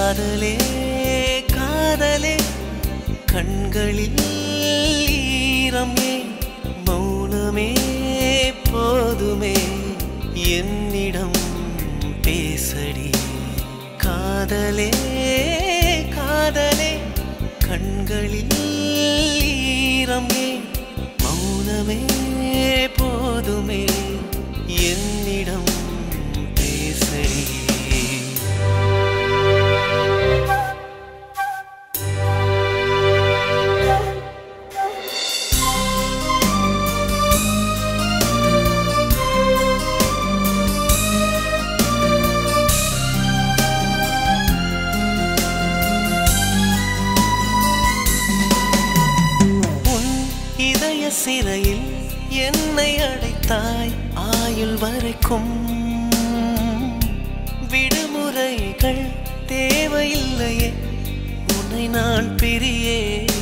காதலே காதலே கண்களில் ஈரம் ஏன் மௌனமே போதுமே என்னிடம் பேசடி காதலே காதலே கண்களில் ஈரம் ஏன் மௌனமே போதுமே என்னிடம் பேசடி உன் இதய சிறையில் என்னை அடைத்தாய் ஆயுள் வரைக்கும் விடுமுறைகள் தேவையில்லையே உன்னை நான் பிரியே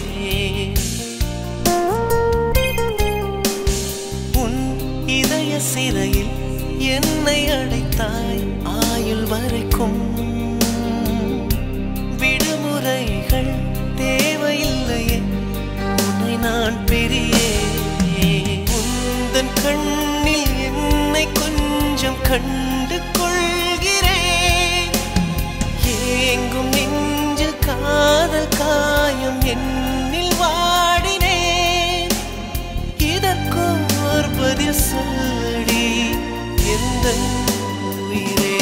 உன் இதய சிறையில் என்னை அடைத்தாய் ஆயுள் வரைக்கும் விடுமுறைகள் தேவையில்லையே உன்னை நான் பெரியே உந்தன் கண்ணில் என்னை கொஞ்சம் கண்டு கொள்கிறேன் ஏங்கும் நெஞ்சு காதல் காயம் என்னில் வாடினேன் இதற்கும் ஒரு பதில் சொல்லடி எந்த உயிரே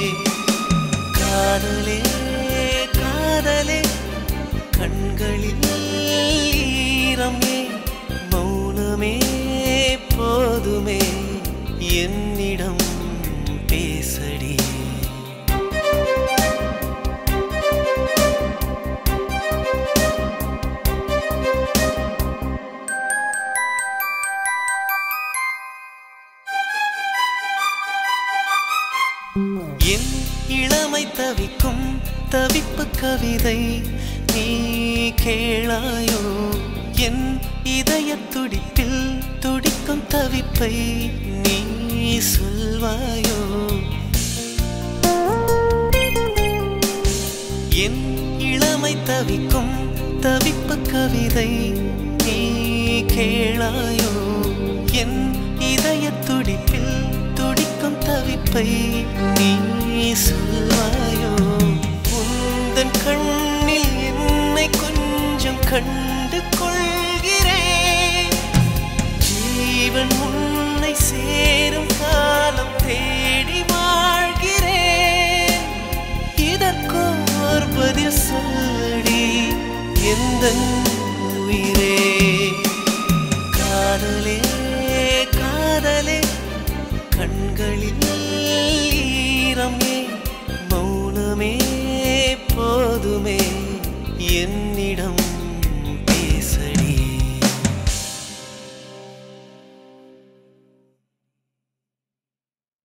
காதலே காதலே கண்களில் ஈரம் ஏன் மௌனமே போதுமே என்னிடம் பேசடி என் இளமை தவிக்கும் தவிப்பு கவிதை நீ கேளாயோ என் இதய துடிப்பில் துடிக்கும் தவிப்பை நீ சொல்வாயோ என் இளமை தவிக்கும் தவிப்பு கவிதை நீ கேளாயோ என் இதய துடிப்பில் துடிக்கும் தவிப்பை நீ சொல்வாயோ உந்தன் கண்ணில் என்னை கொஞ்சம் கண்டு கொள்கிறேன் ஜீவன் உன்னை சேரும் காலம் தேடி வாழ்கிறேன் இதற்கும் ஒரு பதில் சொல்லடி எந்த உயிரே காதலே காதலே கண்களில்